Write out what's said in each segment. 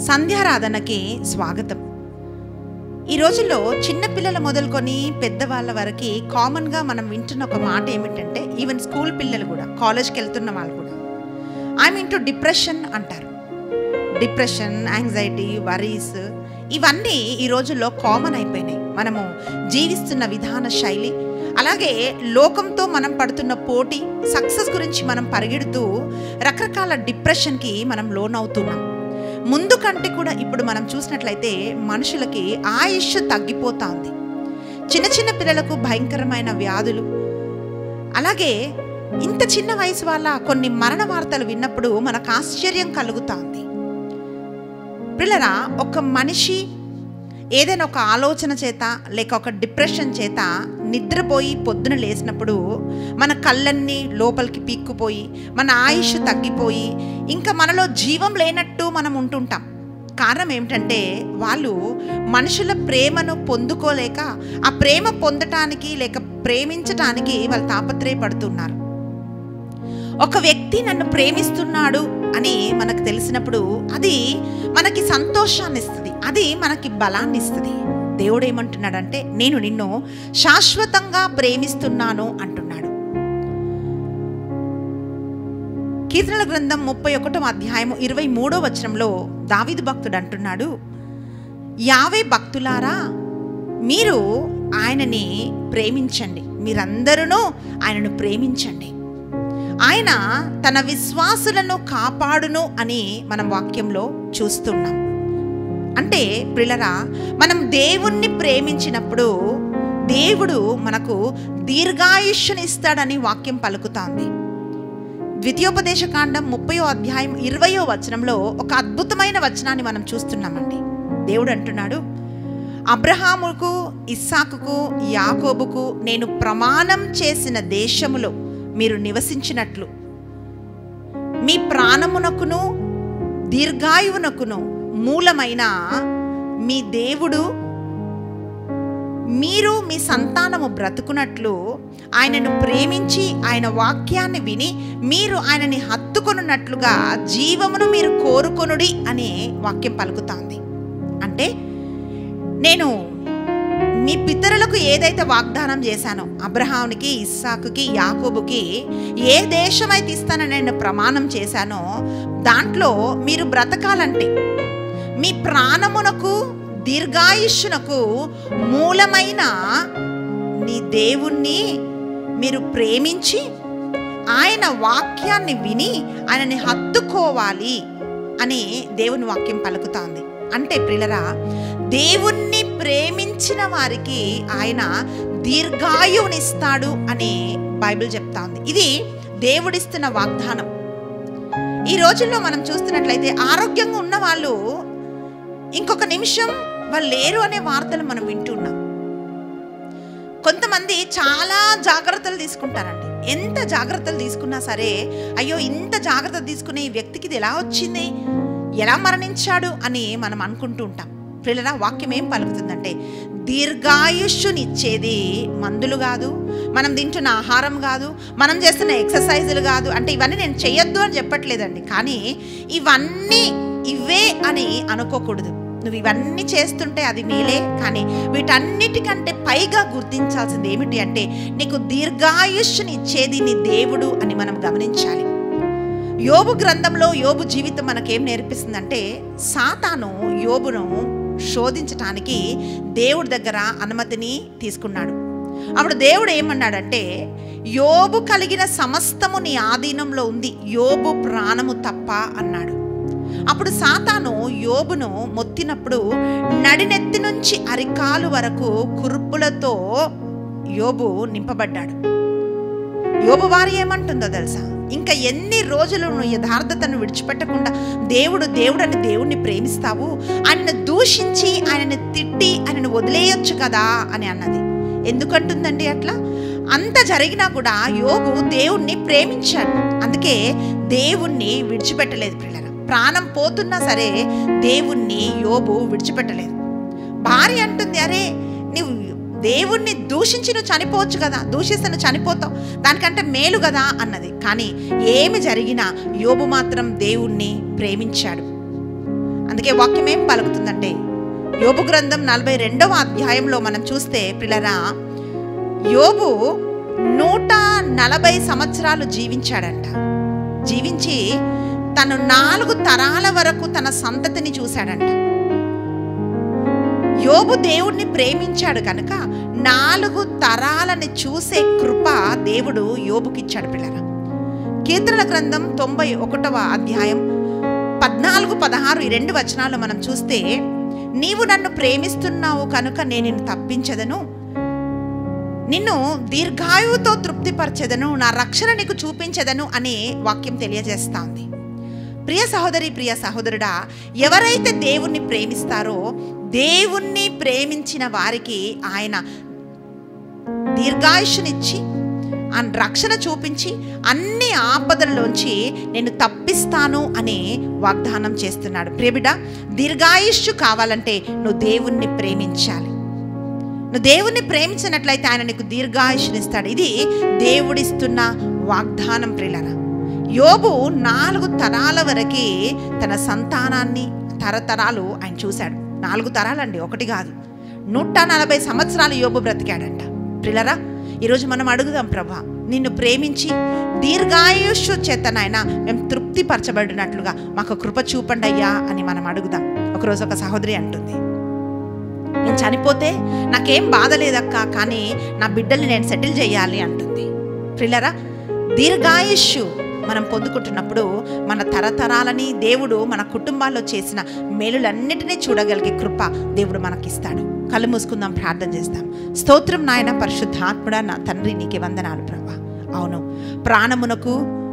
సంధ్యారాధనకి స్వాగతం ఈ రోజుల్లో చిన్నపిల్లల మొదలుకొని పెద్దవాళ్ళ వరకు కామన్గా మనం వింటున్న ఒక మాట ఏమిటంటే ఈవెన్ స్కూల్ పిల్లలు కూడా కాలేజ్కి వెళ్తున్న వాళ్ళు కూడా ఐఎమ్ ఇంటూ డిప్రెషన్ అంటారు డిప్రెషన్ యాంగ్జైటీ వరీస్ ఇవన్నీ ఈ రోజుల్లో కామన్ అయిపోయినాయి మనము జీవిస్తున్న విధాన శైలి అలాగే లోకంతో మనం పడుతున్న పోటీ సక్సెస్ గురించి మనం పరిగెడుతూ రకరకాల డిప్రెషన్కి మనం లోన్ అవుతున్నాం ముందు కంటే కూడా ఇప్పుడు మనం చూసినట్లయితే మనుషులకి ఆయుష్ తగ్గిపోతా ఉంది చిన్న చిన్న పిల్లలకు భయంకరమైన వ్యాధులు అలాగే ఇంత చిన్న వయసు వల్ల కొన్ని మరణ వార్తలు విన్నప్పుడు మనకు ఆశ్చర్యం కలుగుతా ఉంది పిల్లరా ఒక మనిషి ఏదైనా ఒక ఆలోచన చేత లేక ఒక డిప్రెషన్ చేత నిద్రపోయి పొద్దున లేచినప్పుడు మన కళ్ళన్నీ లోపలికి పీక్కుపోయి మన ఆయుష్ తగ్గిపోయి ఇంకా మనలో జీవం లేనట్టు మనం ఉంటుంటాం కారణం ఏమిటంటే వాళ్ళు మనుషుల ప్రేమను పొందుకోలేక ఆ ప్రేమ పొందటానికి లేక ప్రేమించటానికి వాళ్ళు తాపత్రయపడుతున్నారు ఒక వ్యక్తి నన్ను ప్రేమిస్తున్నాడు అని మనకు తెలిసినప్పుడు అది మనకి సంతోషాన్ని ఇస్తుంది అది మనకి బలాన్ని ఇస్తుంది దేవుడు ఏమంటున్నాడంటే నేను నిన్ను శాశ్వతంగా ప్రేమిస్తున్నాను అంటున్నాడు కీర్తనల గ్రంథం ముప్పై ఒకటో అధ్యాయము ఇరవై మూడో వచనంలో దావిదు భక్తుడు అంటున్నాడు యావే భక్తులారా మీరు ఆయనని ప్రేమించండి మీరందరూ ఆయనను ప్రేమించండి ఆయన తన విశ్వాసులను కాపాడును అని మనం వాక్యంలో చూస్తున్నాం అంటే ప్రిలరా మనం దేవుణ్ణి ప్రేమించినప్పుడు దేవుడు మనకు దీర్ఘాయుష్యుని ఇస్తాడని వాక్యం పలుకుతాంది ద్వితీయోపదేశ కాండం ముప్పయో అధ్యాయం ఇరవయో వచనంలో ఒక అద్భుతమైన వచనాన్ని మనం చూస్తున్నామండి దేవుడు అంటున్నాడు అబ్రహాముకు ఇస్సాకుకు యాకోబుకు నేను ప్రమాణం చేసిన దేశములో మీరు నివసించినట్లు మీ ప్రాణమునకును దీర్ఘాయువునకును మూలమైన మీ దేవుడు మీరు మీ సంతానము బ్రతుకున్నట్లు ఆయనను ప్రేమించి ఆయన వాక్యాన్ని విని మీరు ఆయనని హత్తుకొనున్నట్లుగా జీవమును మీరు కోరుకొనుడి అనే వాక్యం పలుకుతాంది అంటే నేను మీ పితరులకు ఏదైతే వాగ్దానం చేశానో అబ్రహామునికి ఇస్సాకుకి యాకోబుకి ఏ దేశమైతే ఇస్తానని నేను ప్రమాణం చేశానో దాంట్లో మీరు బ్రతకాలంటే మీ ప్రాణమునకు దీర్ఘాయుష్యునకు మూలమైన నీ దేవుణ్ణి మీరు ప్రేమించి ఆయన వాక్యాన్ని విని ఆయనని హత్తుకోవాలి అని దేవుని వాక్యం పలుకుతోంది అంటే ప్రిలరా దేవుణ్ణి ప్రేమించిన వారికి ఆయన దీర్ఘాయువునిస్తాడు అని బైబిల్ చెప్తా ఉంది ఇది దేవుడిస్తున్న వాగ్దానం ఈ రోజుల్లో మనం చూస్తున్నట్లయితే ఆరోగ్యంగా ఉన్న వాళ్ళు ఇంకొక నిమిషం వాళ్ళు లేరు అనే వార్తలు మనం వింటున్నాం కొంతమంది చాలా జాగ్రత్తలు తీసుకుంటారండి ఎంత జాగ్రత్తలు తీసుకున్నా సరే అయ్యో ఇంత జాగ్రత్త తీసుకునే ఈ వ్యక్తికి ఇది ఎలా వచ్చింది ఎలా మరణించాడు అని మనం అనుకుంటూ ఉంటాం పిల్లల వాక్యం ఏం పలుకుతుందంటే దీర్ఘాయుష్యునిచ్చేది మందులు కాదు మనం తింటున్న ఆహారం కాదు మనం చేస్తున్న ఎక్సర్సైజులు కాదు అంటే ఇవన్నీ నేను చెయ్యొద్దు అని చెప్పట్లేదండి కానీ ఇవన్నీ ఇవే అని అనుకోకూడదు నువ్వు ఇవన్నీ చేస్తుంటే అది మేలే కానీ వీటన్నిటికంటే పైగా గుర్తించాల్సింది ఏమిటి అంటే నీకు దీర్ఘాయుష్ని ఇచ్చేది నీ దేవుడు అని మనం గమనించాలి యోబు గ్రంథంలో యోబు జీవితం మనకేం నేర్పిస్తుందంటే సాతాను యోబును శోధించటానికి దేవుడి దగ్గర అనుమతిని తీసుకున్నాడు అప్పుడు దేవుడు ఏమన్నాడంటే యోబు కలిగిన సమస్తము నీ ఆధీనంలో ఉంది యోబు ప్రాణము తప్ప అన్నాడు అప్పుడు సాతాను యోబును మొత్తినప్పుడు నడినెత్తి నుంచి అరికాలు వరకు కురుపులతో యోబు నింపబడ్డాడు యోబు వారి ఏమంటుందో తెలుసా ఇంకా ఎన్ని రోజులు నువ్వు యథార్థతను విడిచిపెట్టకుండా దేవుడు దేవుడని దేవుణ్ణి ప్రేమిస్తావు ఆయనను దూషించి ఆయనని తిట్టి ఆయనను వదిలేయొచ్చు కదా అని అన్నది ఎందుకంటుందండి అట్లా అంత జరిగినా కూడా యోబు దేవుణ్ణి ప్రేమించాడు అందుకే దేవుణ్ణి విడిచిపెట్టలేదు పిల్లల ప్రాణం పోతున్నా సరే దేవుణ్ణి యోబు విడిచిపెట్టలేదు భార్య అంటుంది అరే నువ్వు దేవుణ్ణి దూషించి నువ్వు చనిపోవచ్చు కదా దూషిస్తే నువ్వు చనిపోతావు దానికంటే మేలు కదా అన్నది కానీ ఏమి జరిగినా యోబు మాత్రం దేవుణ్ణి ప్రేమించాడు అందుకే వాక్యం ఏం పలుకుతుందంటే యోబు గ్రంథం నలభై రెండవ అధ్యాయంలో మనం చూస్తే పిల్లరా యోబు నూట నలభై సంవత్సరాలు జీవించాడంట జీవించి తను నాలుగు తరాల వరకు తన సంతతిని చూశాడంట యోబు దేవుణ్ణి ప్రేమించాడు కనుక నాలుగు తరాలని చూసే కృప దేవుడు యోబుకిచ్చాడు పిల్లరా కీర్తనల గ్రంథం తొంభై ఒకటవ అధ్యాయం పద్నాలుగు పదహారు ఈ రెండు వచనాలు మనం చూస్తే నీవు నన్ను ప్రేమిస్తున్నావు కనుక నేను నిన్ను తప్పించదను నిన్ను దీర్ఘాయువుతో తృప్తిపరచెదను నా రక్షణ నీకు చూపించదను అనే వాక్యం తెలియజేస్తా ఉంది ప్రియ సహోదరి ప్రియ సహోదరుడా ఎవరైతే దేవుణ్ణి ప్రేమిస్తారో దేవుణ్ణి ప్రేమించిన వారికి ఆయన దీర్ఘాయుషునిచ్చి ఆ రక్షణ చూపించి అన్ని ఆపదల్లోంచి నేను తప్పిస్తాను అని వాగ్దానం చేస్తున్నాడు ప్రియబిడ దీర్ఘాయుష్యు కావాలంటే నువ్వు దేవుణ్ణి ప్రేమించాలి నువ్వు దేవుణ్ణి ప్రేమించినట్లయితే ఆయన నీకు దీర్ఘాయుష్నిస్తాడు ఇది దేవుడిస్తున్న వాగ్దానం ప్రిలరా యోబు నాలుగు తరాల వరకు తన సంతానాన్ని తరతరాలు ఆయన చూశాడు నాలుగు తరాలండి ఒకటి కాదు నూట నలభై సంవత్సరాలు యోబు బ్రతికాడంట ప్రిలరా ఈరోజు మనం అడుగుదాం ప్రభా నిన్ను ప్రేమించి దీర్ఘాయుష్యు చేత నాయన మేము తృప్తిపరచబడినట్లుగా మాకు కృప చూపండి అయ్యా అని మనం అడుగుదాం ఒకరోజు ఒక సహోదరి అంటుంది నేను చనిపోతే నాకేం బాధ లేదక్క కానీ నా బిడ్డల్ని నేను సెటిల్ చేయాలి అంటుంది ప్రిల్లరా దీర్ఘాయుష్యు మనం పొందుకుంటున్నప్పుడు మన తరతరాలని దేవుడు మన కుటుంబాల్లో చేసిన మేలులన్నిటినీ చూడగలిగే కృప దేవుడు మనకిస్తాడు కళ్ళు మూసుకుందాం ప్రార్థన చేస్తాం స్తోత్రం నాయన పరిశుద్ధాత్ముడా నా తండ్రి నీకే వందనాలు ప్రభా అవును ప్రాణమునకు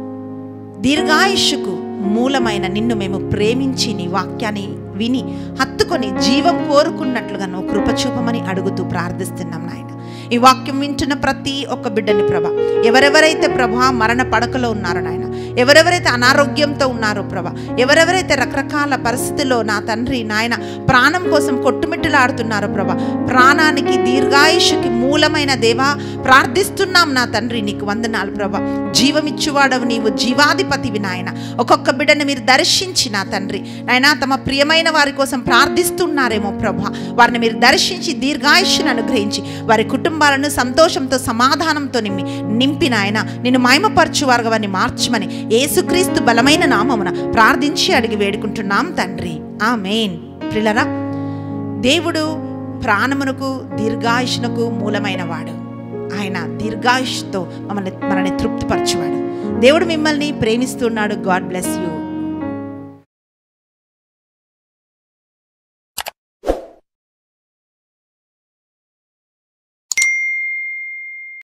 దీర్ఘాయుష్యుకు మూలమైన నిన్ను మేము ప్రేమించి నీ వాక్యాన్ని విని హత్తుకొని జీవం కోరుకున్నట్లుగా నువ్వు కృప చూపమని అడుగుతూ ప్రార్థిస్తున్నాం నాయన ఈ వాక్యం వింటున్న ప్రతి ఒక్క బిడ్డని ప్రభ ఎవరెవరైతే ప్రభా మరణ పడకలో ఉన్నారో నాయన ఎవరెవరైతే అనారోగ్యంతో ఉన్నారో ప్రభ ఎవరెవరైతే రకరకాల పరిస్థితుల్లో నా తండ్రి నాయన ప్రాణం కోసం కొట్టుమిట్టులాడుతున్నారో ప్రభ ప్రాణానికి దీర్ఘాయుషుకి మూలమైన దేవా ప్రార్థిస్తున్నాం నా తండ్రి నీకు వందనాలు ప్రభ జీవమిచ్చువాడవు నీవు జీవాధిపతివి నాయన ఒక్కొక్క బిడ్డను మీరు దర్శించి నా తండ్రి నాయన తమ ప్రియమైన వారి కోసం ప్రార్థిస్తున్నారేమో ప్రభ వారిని మీరు దర్శించి దీర్ఘాయుష్ను అనుగ్రహించి వారి కుటుంబాలను సంతోషంతో సమాధానంతో నింపి నింపి నాయన నిన్ను మహిమపరచువారుగా వారిని మార్చమని యేసుక్రీస్తు బలమైన నామమున ప్రార్థించి అడిగి వేడుకుంటున్నాం తండ్రి ఆ మెయిన్ ప్రిలరా దేవుడు ప్రాణమునకు దీర్ఘాయుష్నకు మూలమైన వాడు ఆయన దీర్ఘాయుష్తో మమ్మల్ని మనల్ని తృప్తిపరచువాడు దేవుడు మిమ్మల్ని ప్రేమిస్తున్నాడు గాడ్ బ్లెస్ యూ